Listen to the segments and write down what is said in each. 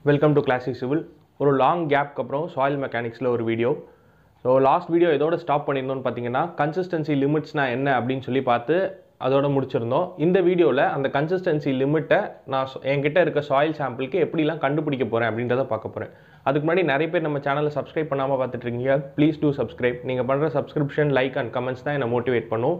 welcome to classic civil ஒரு long கேப்க்கு அப்புறம் சாயில் மெக்கானிக்ஸில் ஒரு வீடியோ ஸோ லாஸ்ட் வீடியோ இதோட ஸ்டாப் பண்ணியிருந்தோம்னு பார்த்தீங்கன்னா கன்சிஸ்டன்சி லிமிட்ஸ்னா என்ன அப்படின்னு சொல்லி பார்த்து அதோட முடிச்சிருந்தோம் இந்த வீடியோவில் அந்த கன்சிஸ்டன்சி லிமிட்டை நான் சொ- என்கிட்ட இருக்க சாயில் சாம்பிளுக்கு எப்படிலாம் கண்டுபிடிக்க போகிறேன் அப்படின்றத பார்க்க போகிறேன் அதுக்கு முன்னாடி நிறைய பேர் நம்ம சேனலை சப்ஸ்கிரைப் பண்ணாமல் பார்த்துட்டு இருக்கீங்க ப்ளீஸ் டூ சப்ஸ்கிரைப் நீங்கள் பண்ணுற சப்ஸ்கிரிப்ஷன் லைக் அண்ட் கமெண்ட்ஸ் தான் என்னை மோட்டிவேட் பண்ணும்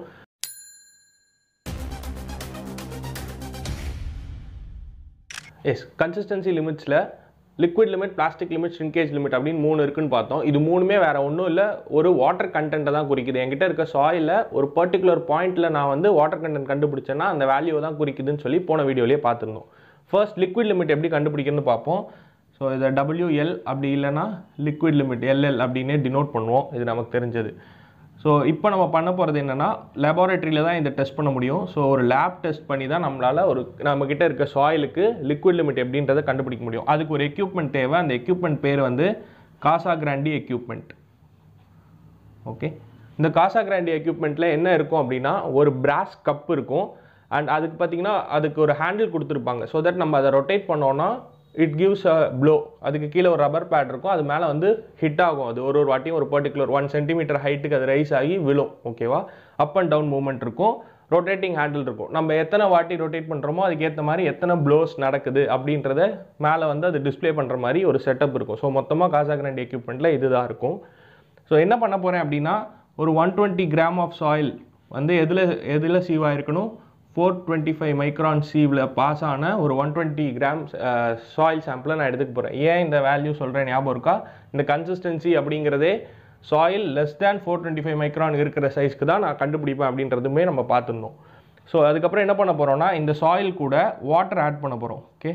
எஸ் கன்சிஸ்டன்சி லிமிட்ஸில் liquid limit plastic limit shrinkage limit அப்படின்னு மூணு இருக்குன்னு பார்த்தோம் இது மூணுமே வேற ஒன்றும் இல்லை ஒரு வாட்டர் கண்டென்ட்டை தான் குறிக்குது என்கிட்ட இருக்க சாயிலில் ஒரு பர்டிகுலர் பாயிண்ட்டில் நான் வந்து வாட்டர் கண்டென்ட் கண்டுபிடிச்சேன்னா அந்த வேல்யூ தான் குறிக்குதுன்னு சொல்லி போன வீடியோலேயே பார்த்துருந்தோம் ஃபர்ஸ்ட் லிக்விட் லிமிட் எப்படி கண்டுபிடிக்கணும்னு பார்ப்போம் ஸோ இதை WL அப்படி இல்லைன்னா லிக்விட் லிமிட் LL அப்படின்னே டினோட் பண்ணுவோம் இது நமக்கு தெரிஞ்சது ஸோ இப்போ நம்ம பண்ண போகிறது என்னென்னா லெபார்ட்டரியில் தான் இதை டெஸ்ட் பண்ண முடியும் ஸோ ஒரு லேப் டெஸ்ட் பண்ணி தான் நம்மளால் ஒரு நம்மக்கிட்ட இருக்க சாயிலுக்கு லிக்விட் லிமிட் எப்படின்றத கண்டுபிடிக்க முடியும் அதுக்கு ஒரு எக்யூப்மெண்ட் தேவை அந்த எக்யூப்மெண்ட் பேர் வந்து காசா கிராண்டி எக்யூப்மெண்ட் ஓகே இந்த காசா கிராண்டி எக்யூப்மெண்ட்டில் என்ன இருக்கும் அப்படின்னா ஒரு பிராஸ் கப் இருக்கும் அண்ட் அதுக்கு பார்த்தீங்கன்னா அதுக்கு ஒரு ஹேண்டில் கொடுத்துருப்பாங்க ஸோ தட் நம்ம அதை ரொட்டேட் பண்ணோன்னா இட் கிவ்ஸ் அ ப்ளோ அதுக்கு கீழே ஒரு ரப்பர் பேட் இருக்கும் அது மேலே வந்து ஹிட் ஆகும் அது ஒரு ஒரு வாட்டியும் ஒரு பர்டிகுலர் ஒன் சென்டிமீட்டர் ஹைட்டுக்கு அது ரைஸ் ஆகி விழும் ஓகேவா அப் அண்ட் டவுன் மூவ்மெண்ட் இருக்கும் ரொட்டேட்டிங் ஹேண்டில் இருக்கும் நம்ம எத்தனை வாட்டி ரொட்டேட் பண்ணுறோமோ அதுக்கு ஏற்ற மாதிரி எத்தனை ப்ளோஸ் நடக்குது அப்படின்றத மேலே வந்து அது டிஸ்ப்ளே பண்ணுற மாதிரி ஒரு செட்டப் இருக்கும் ஸோ மொத்தமாக காசா கிராண்டி எக்யூப்மெண்ட்டில் இதுதான் இருக்கும் ஸோ என்ன பண்ண போகிறேன் அப்படின்னா ஒரு one twenty gram of soil வந்து எதில் எதில் சீவ் ஆயிருக்கணும் ஃபோர் டுவெண்ட்டி ஃபைவ் மைக்ரான் சீவில் பாஸ் ஆன ஒரு ஒன் டுவெண்ட்டி கிராம் சாயில் சாம்பிளை நான் எடுத்துக்க போகிறேன் ஏன் இந்த வேல்யூ சொல்கிறேன் ஞாபகம் இருக்கா இந்த கன்சிஸ்டன்சி அப்படிங்கிறதே soil less than four twenty five micron இருக்கிற சைஸ்க்கு தான் நான் கண்டுபிடிப்பேன் அப்படின்றதுமே நம்ம பார்த்துருந்தோம் ஸோ அதுக்கப்புறம் என்ன பண்ண போகிறோம்னா இந்த சாயில் கூட வாட்டர் ஆட் பண்ண போகிறோம் ஓகே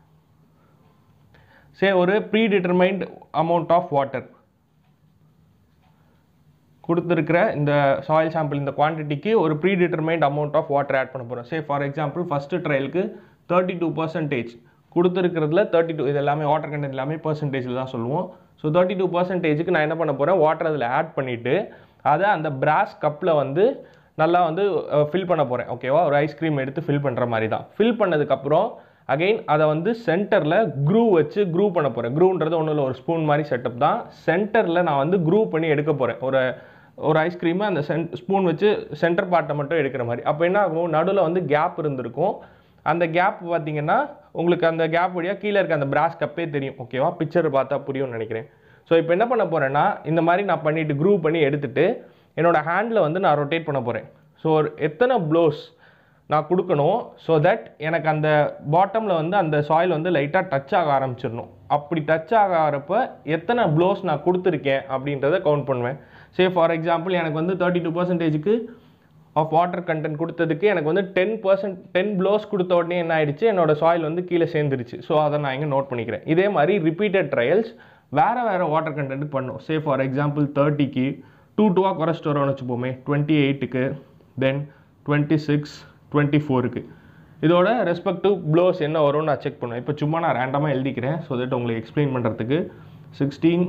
சே ஒரு predetermined amount of water கொடுத்துருக்கிற இந்த சாயில் சாம்பிள் இந்த குவான்டிட்டிக்கு ஒரு predetermined amount of water add பண்ண போகிறோம் சே ஃபார் எக்ஸாம்பிள் ஃபஸ்ட்டு ட்ரையலுக்கு தேர்ட்டி டூ பர்சன்டேஜ் கொடுத்துருக்கிறதுல தேர்ட்டி டூ இது எல்லாமே வாட்டர் கண்டென்ட் எல்லாமே பர்சன்டேஜில் தான் சொல்லுவோம் ஸோ தேர்ட்டி டூ பர்சன்டேஜுக்கு நான் என்ன பண்ண போகிறேன் வாட்டர் அதில் ஆட் பண்ணிவிட்டு அதை அந்த பிராஸ் கப்பில் வந்து நல்லா வந்து ஃபில் பண்ண போகிறேன் ஓகேவா ஒரு ஐஸ்கிரீம் எடுத்து ஃபில் பண்ணுற மாதிரி தான் ஃபில் பண்ணதுக்கப்புறம் அகைன் அதை வந்து சென்டரில் க்ரூ வச்சு க்ரூ பண்ண போகிறேன் க்ரூன்றது ஒன்றும் இல்லை ஒரு ஸ்பூன் மாதிரி செட்டப் தான் சென்டரில் நான் வந்து க்ரூ பண்ணி எடுக்க போகிறேன் ஒரு ஒரு ஐஸ்கிரீமை அந்த சென் ஸ்பூன் வச்சு சென்டர் பார்ட்டை மட்டும் எடுக்கிற மாதிரி அப்போ என்ன ஆகும் நடுவில் வந்து கேப் இருந்திருக்கும் அந்த கேப் பார்த்தீங்கன்னா உங்களுக்கு அந்த கேப் வழியாக கீழே இருக்க அந்த பிராஸ் கப்பே தெரியும் ஓகேவா பிக்சர் பார்த்தா புரியும்னு நினைக்கிறேன் ஸோ இப்போ என்ன பண்ண போகிறேன்னா இந்த மாதிரி நான் பண்ணிவிட்டு க்ரூ பண்ணி எடுத்துட்டு என்னோட ஹேண்டில் வந்து நான் ரொட்டேட் பண்ண போகிறேன் ஸோ ஒரு எத்தனை ப்ளோஸ் நான் கொடுக்கணும் ஸோ தட் எனக்கு அந்த பாட்டமில் வந்து அந்த சாயில் வந்து லைட்டாக டச் ஆக ஆரம்பிச்சிடணும் அப்படி டச் ஆக ஆகிறப்ப எத்தனை ப்ளோஸ் நான் கொடுத்துருக்கேன் அப்படின்றத கவுண்ட் பண்ணுவேன் சே ஃபார் எக்ஸாம்பிள் எனக்கு வந்து தேர்ட்டி டூ பர்சன்டேஜுக்கு ஆஃப் வாட்டர் கண்டென்ட் கொடுத்ததுக்கு எனக்கு வந்து டென் பர்சன்ட் டென் ப்ளோஸ் கொடுத்த உடனே என்ன ஆயிடுச்சு என்னோட சாயில் வந்து கீழே சேர்ந்துருச்சு ஸோ அதை நான் இங்கே நோட் பண்ணிக்கிறேன் இதே மாதிரி ரிப்பீட்டட் ட்ரையல்ஸ் வேறு வேறு வாட்டர் கண்டென்ட் பண்ணும் சே ஃபார் எக்ஸாம்பிள் தேர்ட்டிக்கு டூ டூவாக குறைச்சிட்டு வரோம்னு வச்சுப்போமே டுவெண்ட்டி எயிட்டுக்கு தென் டுவெண்ட்டி சிக்ஸ் டுவெண்ட்டி ஃபோருக்கு இதோட ரெஸ்பெக்டிவ் ப்ளோஸ் என்ன வரும்னு நான் செக் பண்ணுவேன் இப்போ சும்மா நான் ரேண்டமாக எழுதிக்கிறேன் ஸோ தட் உங்களுக்கு எக்ஸ்பிளைன் பண்ணுறதுக்கு சிக்ஸ்டீன்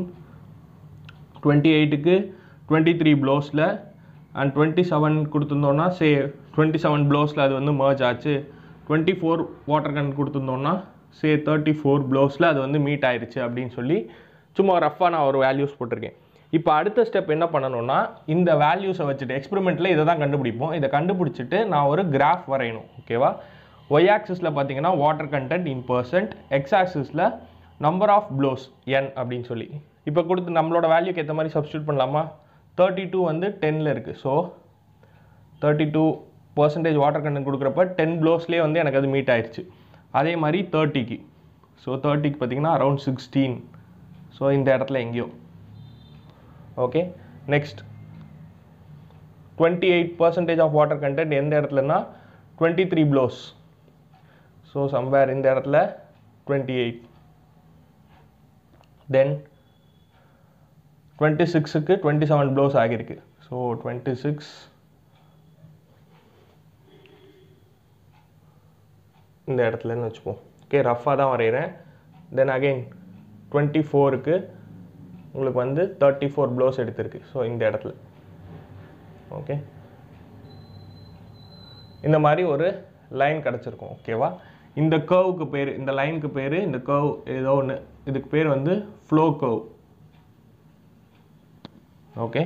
டுவெண்ட்டி எயிட்டுக்கு டுவெண்ட்டி த்ரீ ப்ளோஸில் அண்ட் டுவெண்ட்டி செவன் கொடுத்துருந்தோன்னா சே டுவெண்ட்டி செவன் ப்ளோஸில் அது வந்து merge ஆச்சு டுவெண்ட்டி ஃபோர் வாட்டர் கன் கொடுத்துருந்தோன்னா சே தேர்ட்டி ஃபோர் ப்ளோஸில் அது வந்து மீட் ஆயிருச்சு அப்படின்னு சொல்லி சும்மா ரஃபாக நான் ஒரு வேல்யூஸ் போட்டிருக்கேன் இப்போ அடுத்த ஸ்டெப் என்ன பண்ணணும்னா இந்த வேல்யூஸை வச்சுட்டு எக்ஸ்பெரிமெண்ட்டில் இதை தான் கண்டுபிடிப்போம் இதை கண்டுபிடிச்சிட்டு நான் ஒரு கிராஃப் வரையணும் ஓகேவா ஒய் ஆக்சிஸில் பார்த்தீங்கன்னா water content in percent X ஆக்சிஸில் நம்பர் ஆஃப் ப்ளோஸ் என் அப்படின்னு சொல்லி இப்போ கொடுத்து நம்மளோட வேல்யூக்கு ஏற்ற மாதிரி சப்ஸ்டியூட் பண்ணலாமா தேர்ட்டி டூ வந்து டென்னில் இருக்குது so thirty two percentage water content கொடுக்குறப்ப டென் ப்ளோஸ்லேயே வந்து எனக்கு அது மீட் ஆயிடுச்சு அதே மாதிரி தேர்ட்டிக்கு ஸோ தேர்ட்டிக்கு பார்த்தீங்கன்னா அரௌண்ட் சிக்ஸ்டீன் ஸோ இந்த இடத்துல எங்கேயோ okay next twenty eight percentage of water content எந்த இடத்துலனா twenty three blows so somewhere இந்த இடத்துல டுவெண்ட்டி எயிட் தென் டுவெண்ட்டி சிக்ஸுக்கு டுவெண்ட்டி செவன் ப்ளோஸ் ஆகியிருக்கு ஸோ டுவெண்ட்டி சிக்ஸ் இந்த இடத்துலன்னு வச்சுப்போம் ஓகே ரஃபாக தான் வரைகிறேன் தென் அகைன் டுவெண்ட்டி ஃபோருக்கு உங்களுக்கு வந்து தேர்ட்டி ஃபோர் ப்ளோஸ் எடுத்திருக்கு ஸோ இந்த இடத்துல ஓகே இந்த மாதிரி ஒரு லைன் கிடச்சிருக்கும் ஓகேவா இந்த கர்வுக்கு பேர் இந்த லைனுக்கு பேர் இந்த கர்வ் ஏதோ ஒன்று இதுக்கு பேர் வந்து ஃப்ளோ கர்வ் ஓகே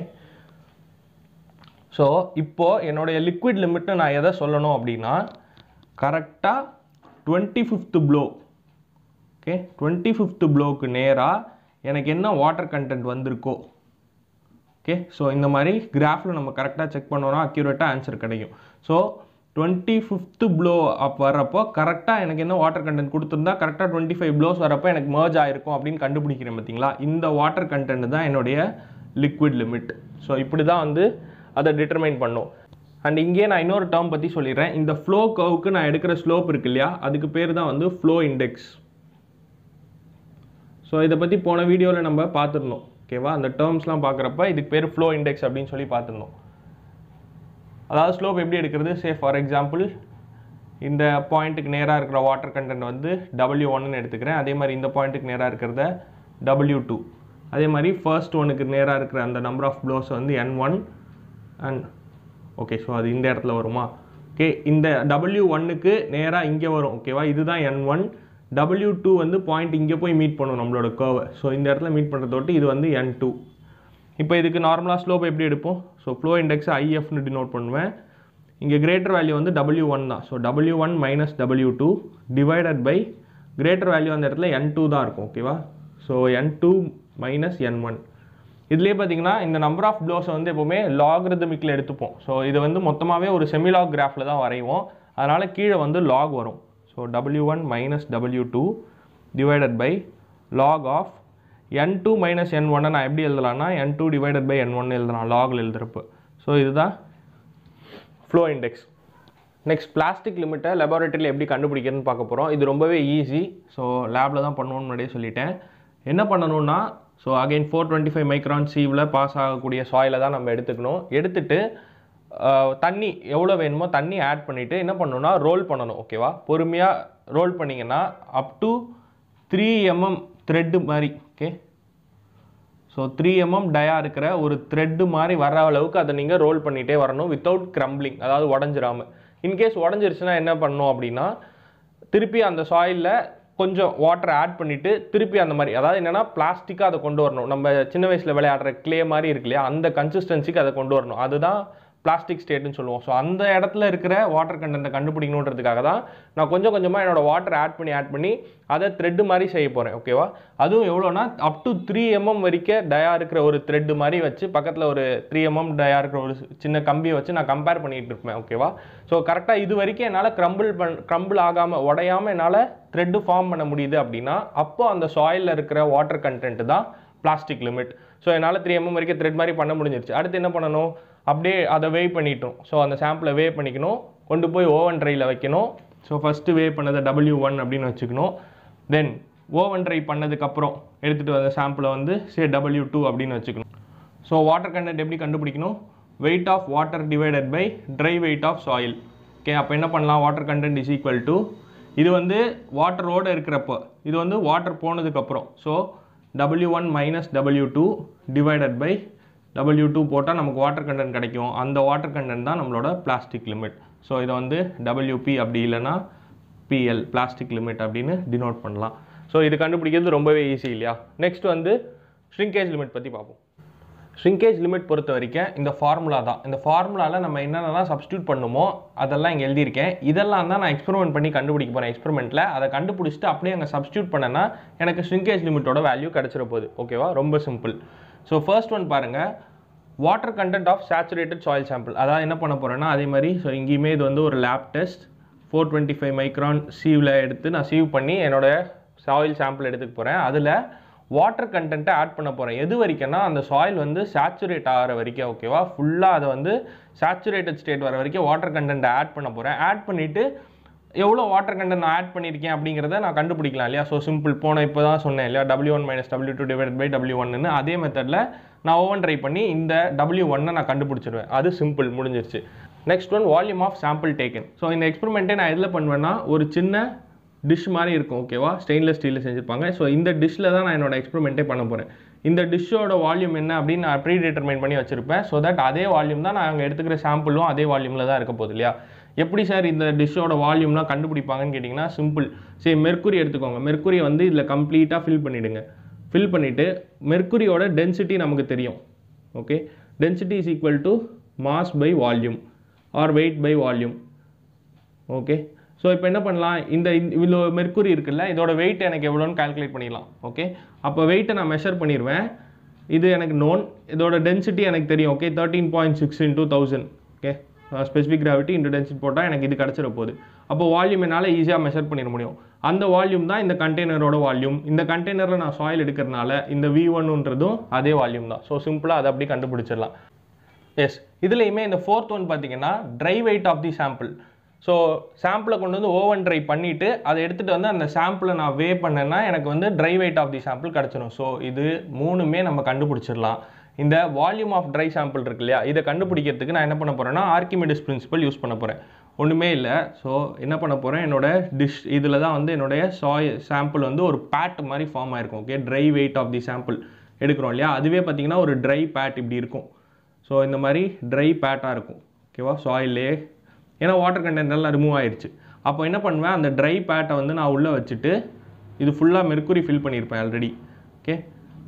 ஸோ இப்போது என்னுடைய லிக்விட் லிமிட்டை நான் எதை சொல்லணும் அப்படின்னா கரெக்டாக twenty fifth blow okay twenty fifth ப்ளோக்கு நேராக எனக்கு என்ன வாட்டர் கண்டென்ட் வந்திருக்கோ ஓகே ஸோ இந்த மாதிரி கிராஃபில் நம்ம கரெக்டாக செக் பண்ணோன்னா அக்யூரேட்டாக ஆன்சர் கிடைக்கும் so twenty fifth blow up வர்றப்போ கரெக்டாக எனக்கு என்ன வாட்டர் கண்டென்ட் கொடுத்துருந்தா கரெக்டாக டுவெண்ட்டி ஃபைவ் ப்ளோஸ் வரப்போ எனக்கு merge ஆயிருக்கும் அப்படின்னு கண்டுபிடிக்கிறேன் பார்த்தீங்களா இந்த வாட்டர் கண்டென்ட் தான் என்னுடைய லிக்விட் லிமிட் ஸோ இப்படி தான் வந்து அதை டிட்டர்மைன் பண்ணும் அண்ட் இங்கேயே நான் இன்னொரு டேர்ம் பற்றி சொல்லிடுறேன் இந்த ஃப்ளோ கவுக்கு நான் எடுக்கிற ஸ்லோப் இருக்கு இல்லையா அதுக்கு பேர் தான் வந்து ஃப்ளோ இண்டெக்ஸ் ஸோ இதை பற்றி போன வீடியோவில் நம்ம பார்த்துருந்தோம் ஓகேவா அந்த டேர்ம்ஸ்லாம் பார்க்குறப்ப இதுக்கு பேர் ஃப்ளோ இண்டெக்ஸ் அப்படின்னு சொல்லி பார்த்துருந்தோம் அதாவது ஸ்லோப் எப்படி எடுக்கிறது சே ஃபார் எக்ஸாம்பிள் இந்த பாயிண்ட்டுக்கு நேராக இருக்கிற வாட்டர் கண்டென்ட் வந்து டபிள்யூ ஒன்னு எடுத்துக்கிறேன் அதே மாதிரி இந்த பாயிண்ட்டுக்கு நேராக இருக்கிறத டபிள்யூ டூ அதே மாதிரி ஃபர்ஸ்ட் ஒனுக்கு நேராக இருக்கிற அந்த நம்பர் ஆஃப் ப்ளோஸ் வந்து N one and okay so அது இந்த இடத்துல வருமா ஓகே இந்த டபிள்யூ ஒன்னுக்கு நேராக இங்கே வரும் ஓகேவா இதுதான் என் ஒன் டபிள்யூ டூ வந்து பாயிண்ட் இங்கே போய் மீட் பண்ணும் நம்மளோட கர்வை ஸோ இந்த இடத்துல மீட் பண்ணுறதோட்டு இது வந்து என் டூ இப்போ இதுக்கு நார்மலாக ஸ்லோப் எப்படி எடுப்போம் ஸோ ஃப்ளோ இண்டெக்ஸ் ஐஎஃப்னு டினோட் பண்ணுவேன் இங்கே கிரேட்டர் வேல்யூ வந்து டபிள்யூ ஒன் தான் so W one minus W two divided by greater value அந்த இடத்துல என் டூ தான் இருக்கும் ஓகேவா so N two minus N one இதுலேயே பார்த்தீங்கன்னா இந்த நம்பர் ஆஃப் ப்ளோஸை வந்து எப்போவுமே லாக்ரிதமிக்கில் எடுத்துப்போம் ஸோ இது வந்து மொத்தமாகவே ஒரு செமிலாக் கிராஃபில் தான் வரைவோம் அதனால் கீழே வந்து லாக் வரும் so W one minus W two divided by log of N two minus N ஒன்னை நான் எப்படி எழுதலாம்னா N two divided by N one எழுதலாம் லாகில் எழுதுறப்போ ஸோ இதுதான் ஃப்ளோ இண்டெக்ஸ் நெக்ஸ்ட் பிளாஸ்டிக் லிமிட்டை லெபார்ட்டரியில் எப்படி கண்டுபிடிக்கிறதுன்னு பார்க்க போகிறோம் இது ரொம்பவே ஈஸி ஸோ லேபில் தான் பண்ணணும்னு முன்னாடியே சொல்லிட்டேன் என்ன பண்ணணும்னா so again four twenty five micron சீவில் பாஸ் ஆகக்கூடிய சாயிலை தான் நம்ம எடுத்துக்கணும் எடுத்துட்டு ஆஹ், தண்ணி எவ்வளோ வேணுமோ தண்ணி ஆட் பண்ணிவிட்டு என்ன பண்ணணும்னா ரோல் பண்ணணும் ஓகேவா பொறுமையாக ரோல் பண்ணிங்கன்னா up to three mm thread மாதிரி okay so three mm dia இருக்கிற ஒரு த்ரெட்டு மாதிரி வர அளவுக்கு அதை நீங்கள் ரோல் பண்ணிகிட்டே வரணும் வித்தவுட் கிரம்பிளிங் அதாவது உடஞ்சிராம இன்கேஸ் உடஞ்சிருச்சுன்னா என்ன பண்ணணும் அப்படின்னா திருப்பி அந்த சாயிலில் கொஞ்சம் வாட்டர் ஆட் பண்ணிவிட்டு திருப்பி அந்த மாதிரி அதாவது என்னென்னா பிளாஸ்டிக்காக அதை கொண்டு வரணும் நம்ம சின்ன வயசில் விளையாடுற க்ளே மாதிரி இருக்கு இல்லையா அந்த கன்சிஸ்டன்சிக்கு அதை கொண்டு வரணும் அதுதான் பிளாஸ்டிக் ஸ்டேட்னு சொல்லுவோம் ஸோ அந்த இடத்துல இருக்கிற வாட்டர் கண்டென்ட்டை கண்டுபிடிக்கணுன்றதுக்காக தான் நான் கொஞ்சம் கொஞ்சமாக என்னோட வாட்டர் ஆட் பண்ணி ஆட் பண்ணி அதை த்ரெட்டு மாதிரி செய்ய போகிறேன் ஓகேவா அதுவும் எவ்வளோனா அப் டு த்ரீ எம்எம் வரைக்கும் டயா இருக்கிற ஒரு த்ரெட்டு மாதிரி வச்சு பக்கத்தில் ஒரு த்ரீ எம்எம் டயா இருக்கிற ஒரு சின்ன கம்பியை வச்சு நான் கம்பேர் பண்ணிட்டு இருப்பேன் ஓகேவா ஸோ கரெக்டாக இது வரைக்கும் என்னால் க்ரம்பிள் பண் க்ரம்பிள் ஆகாமல் உடையாமல் என்னால் த்ரெட்டு ஃபார்ம் பண்ண முடியுது அப்படின்னா அப்போ அந்த சாயிலில் இருக்கிற வாட்டர் கண்டென்ட் தான் பிளாஸ்டிக் லிமிட் ஸோ என்னால் த்ரீ எம்எம் வரைக்கும் த்ரெட் மாதிரி பண்ண முடிஞ்சிருச்சு அடுத்து என்ன பண்ணணும் அப்படியே அதை வே பண்ணிட்டோம் ஸோ அந்த சாம்பிளை வே பண்ணிக்கணும் கொண்டு போய் ஓவன் ட்ரையில் வைக்கணும் ஸோ ஃபஸ்ட்டு வே பண்ணதை டபிள்யூ ஒன் அப்படின்னு வச்சுக்கணும் தென் ஓவன் ட்ரை பண்ணதுக்கப்புறம் எடுத்துகிட்டு வந்த சாம்பிளை வந்து சே டபிள்யூ டூ அப்படின்னு வச்சுக்கணும் ஸோ வாட்டர் கண்டென்ட் எப்படி கண்டுபிடிக்கணும் weight of water divided by dry weight of soil okay அப்போ என்ன பண்ணலாம் water content is equal to இது வந்து வாட்டரோடு இருக்கிறப்போ இது வந்து வாட்டர் போனதுக்கப்புறம் so W one minus W two divided by W two போட்டால் நமக்கு வாட்டர் கண்டென்ட் கிடைக்கும் அந்த வாட்டர் கண்டென்ட் தான் நம்மளோட பிளாஸ்டிக் லிமிட் ஸோ இதை வந்து டபிள்யூபி அப்படி இல்லைன்னா பிஎல் பிளாஸ்டிக் லிமிட் அப்படின்னு டினோட் பண்ணலாம் ஸோ இது கண்டுபிடிக்கிறது ரொம்பவே ஈஸி இல்லையா நெக்ஸ்ட் வந்து ஷ்ரிங்கேஜ் லிமிட் பற்றி பார்ப்போம் ஷ்ரிங்கேஜ் லிமிட் பொறுத்த வரைக்கும் இந்த ஃபார்முலா தான் இந்த ஃபார்முலாவில் நம்ம என்னென்னலாம் சப்ஸ்டியூட் பண்ணுமோ அதெல்லாம் இங்கே எழுதியிருக்கேன் இதெல்லாம் தான் நான் எக்ஸ்பெரிமெண்ட் பண்ணி கண்டுபிடிக்க போகிறேன் எக்ஸ்பெரிமெண்ட்டில் அதை கண்டுபிடிச்சிட்டு அப்படியே அங்கே சப்ஸ்டியூட் பண்ணேன்னா எனக்கு ஷ்ரிங்கேஜ் லிமிட்டோட வேல்யூ கிடச்சிட போகுது ஓகேவா ரொம்ப சிம்பிள் ஸோ ஃபர்ஸ்ட் ஒன் பாருங்கள் water content of saturated soil sample அதாவது என்ன பண்ண போகிறேன்னா அதே மாதிரி ஸோ இங்கேயுமே இது வந்து ஒரு lab test four twenty five micron சீவில் எடுத்து நான் சீவ் பண்ணி என்னோட சாயில் சாம்பிள் எடுத்துக்க போகிறேன் அதில் வாட்டர் கண்டென்ட்டை ஆட் பண்ண போகிறேன் எது வரைக்கும்னா அந்த சாயில் வந்து சேச்சுரேட் ஆகிற வரைக்கும் ஓகேவா ஃபுல்லாக அதை வந்து சேச்சுரேட்டட் ஸ்டேட் வர வரைக்கும் வாட்டர் கண்டென்ட்டை ஆட் பண்ண போகிறேன் ஆட் பண்ணிவிட்டு எவ்வளோ வாட்டர் கண்டென்ட் நான் ஆட் பண்ணியிருக்கேன் அப்படிங்கிறத நான் கண்டுபிடிக்கலாம் இல்லையா ஸோ சிம்பிள் போன இப்போ தான் சொன்னேன் இல்லையா W one minus W two divide by W ஒன்னு அதே மெத்தடில் நான் ஓவன் ட்ரை பண்ணி இந்த டபிள்யூ ஒன்னை நான் கண்டுபிடிச்சிடுவேன் அது சிம்பிள் முடிஞ்சிருச்சு next one volume of sample taken so இந்த எக்ஸ்பெரிமெண்ட்டை நான் எதில் பண்ணுவேன்னா ஒரு சின்ன டிஷ் மாதிரி இருக்கும் ஓகேவா ஸ்டெயின்லெஸ் ஸ்டீலில் செஞ்சுருப்பாங்க ஸோ இந்த டிஷ்ஷில் தான் நான் என்னோட எக்ஸ்பெரிமெண்ட்டே பண்ண போகிறேன் இந்த டிஷ்ஷோட வால்யூம் என்ன அப்படின்னு நான் ப்ரீ டிட்டர்மைன் பண்ணி வச்சிருப்பேன் ஸோ தட் அதே வால்யூம் தான் நான் அங்கே எடுத்துக்கிற சாம்பிளும் அதே வால்யூமில் தான் இருக்க போகுது இல்லையா எப்படி சார் இந்த டிஷ்ஷோட வால்யூம்லாம் கண்டுபிடிப்பாங்கன்னு கேட்டிங்கன்னா சிம்பிள் சரி மெர்க்குரி எடுத்துக்கோங்க மெர்க்குரியை வந்து இதில் கம்ப்ளீட்டாக ஃபில் பண்ணிவிடுங்க ஃபில் பண்ணிவிட்டு மெர்க்குரியோட டென்சிட்டி நமக்கு தெரியும் okay density is equal to mass by volume or weight by volume okay so இப்போ என்ன பண்ணலாம் இந்த இந்த- இவ்வளோ மெர்க்குரி இருக்குல்ல இதோட வெயிட் எனக்கு எவ்வளோன்னு கால்குலேட் பண்ணிடலாம் ஓகே அப்போ வெயிட்டை நான் மெஷர் பண்ணிடுவேன் இது எனக்கு நோன் இதோட டென்சிட்டி எனக்கு தெரியும் okay thirteen point six into thousand okay specific gravity into density போட்டால் எனக்கு இது கிடச்சிட போகுது அப்போ வால்யூம் என்னால் ஈஸியாக மெஷர் பண்ணிட முடியும் அந்த வால்யூம் தான் இந்த கண்டெய்னரோட வால்யூம் இந்த கண்டெய்னரில் நான் சாயில் எடுக்கிறனால இந்த வி ஒன்னுன்றதும் அதே வால்யூம் தான் ஸோ சிம்பிளாக அதை அப்படி கண்டுபிடிச்சிடலாம் எஸ் இதுலேயுமே இந்த ஃபோர்த் ஒன் பார்த்தீங்கன்னா dry weight of the sample so சாம்பிளை கொண்டு வந்து ஓவன் ட்ரை பண்ணிவிட்டு அதை எடுத்துகிட்டு வந்து அந்த சாம்பிளை நான் வே பண்ணேன்னா எனக்கு வந்து dry weight of the sample கிடச்சிடும் ஸோ இது மூணுமே நம்ம கண்டுபிடிச்சிடலாம் இந்த வால்யூம் ஆஃப் ட்ரை சாம்பிள் இருக்கு இல்லையா இதை கண்டுபிடிக்கிறதுக்கு நான் என்ன பண்ண போகிறேன்னா ஆர்கிமிடிஸ் பிரின்சிபல் யூஸ் பண்ண போகிறேன் ஒன்றுமே இல்லை ஸோ என்ன பண்ண போகிறேன் என்னோட டிஷ் இதில் தான் வந்து என்னுடைய சாய் சாம்பிள் வந்து ஒரு பேட் மாதிரி ஃபார்ம் ஆயிருக்கும் okay dry weight of the sample எடுக்கிறோம் இல்லையா அதுவே பார்த்தீங்கன்னா ஒரு ட்ரை பேட் இப்படி இருக்கும் ஸோ இந்த மாதிரி ட்ரை பேட்டாக இருக்கும் ஓகேவா சாயிலே ஏன்னா வாட்டர் கண்டென்ட் எல்லாம் ரிமூவ் ஆயிருச்சு அப்போ என்ன பண்ணுவேன் அந்த ட்ரை பேட்டை வந்து நான் உள்ளே வச்சுட்டு இது ஃபுல்லாக மெர்க்குரி ஃபில் பண்ணியிருப்பேன் ஆல்ரெடி ஓகே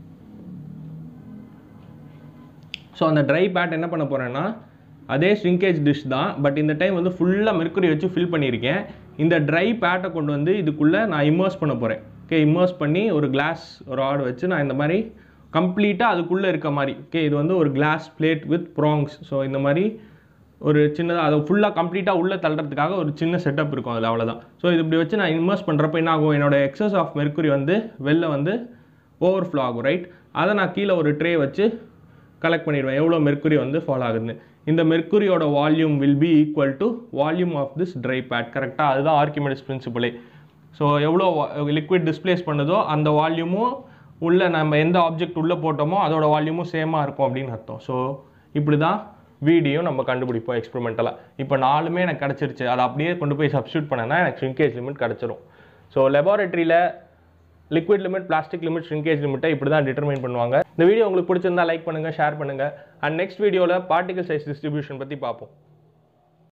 ஸோ அந்த ட்ரை பேட் என்ன பண்ண போகிறேன்னா அதே ஸ்ரிங்கேஜ் டிஷ் தான் பட் இந்த டைம் வந்து ஃபுல்லாக மெர்க்குரி வச்சு ஃபில் பண்ணியிருக்கேன் இந்த ட்ரை பேட்டை கொண்டு வந்து இதுக்குள்ளே நான் இம்மர்ஸ் பண்ண போகிறேன் ஓகே இம்மர்ஸ் பண்ணி ஒரு கிளாஸ் ஒரு ஆடு வச்சு நான் இந்த மாதிரி கம்ப்ளீட்டாக அதுக்குள்ளே இருக்க மாதிரி ஓகே இது வந்து ஒரு glass plate with prongs so இந்த மாதிரி ஒரு சின்னதாக அதை ஃபுல்லாக கம்ப்ளீட்டாக உள்ளே தள்ளுறதுக்காக ஒரு சின்ன செட்டப் இருக்கும் அதில் அவ்வளோதான் ஸோ இது இப்படி வச்சு நான் இன்வெஸ்ட் பண்ணுறப்ப என்ன ஆகும் என்னோட எக்ஸஸ் ஆஃப் மெர்க்குரி வந்து வெளில வந்து ஓவர்ஃப்ளோ ஆகும் ரைட் அதை நான் கீழே ஒரு ட்ரே வச்சு கலெக்ட் பண்ணிடுவேன் எவ்வளோ மெர்க்குரி வந்து ஃபால் ஆகுதுன்னு இந்த மெர்க்குரியோட volume will be equal to volume of this dry pat கரெக்டாக அதுதான் ஆர்கிமெடிஸ் பிரின்சிபலே ஸோ எவ்வளோ லிக்விட் டிஸ்பிளேஸ் பண்ணுதோ அந்த வால்யூமும் உள்ள நம்ம எந்த ஆப்ஜெக்ட் உள்ளே போட்டோமோ அதோட வால்யூமும் சேமாக இருக்கும் அப்படின்னு அர்த்தம் ஸோ இப்படி தான் வீடியும் நம்ம கண்டுபிடிப்போம் எக்ஸ்பெரிமெண்டலாக இப்போ நாலுமே எனக்கு கிடச்சிருச்சு அதை அப்படியே கொண்டு போய் சப்ஸ்டியூட் பண்ணேன்னா எனக்கு ஷ்ரிங்கேஜ் லிமிட் கிடச்சிரும் ஸோ லெபார்ட்டரியில் liquid limit plastic limit shrinkage லிமிட்டை இப்படி தான் டிட்டர்மைன் பண்ணுவாங்க இந்த வீடியோ உங்களுக்கு பிடிச்சிருந்தா லைக் பண்ணுங்கள் ஷேர் பண்ணுங்கள் அண்ட் நெக்ஸ்ட் வீடியோவில் பார்ட்டிகல் சைஸ் டிஸ்ட்ரிபியூஷன் பற்றி பார்ப்போம்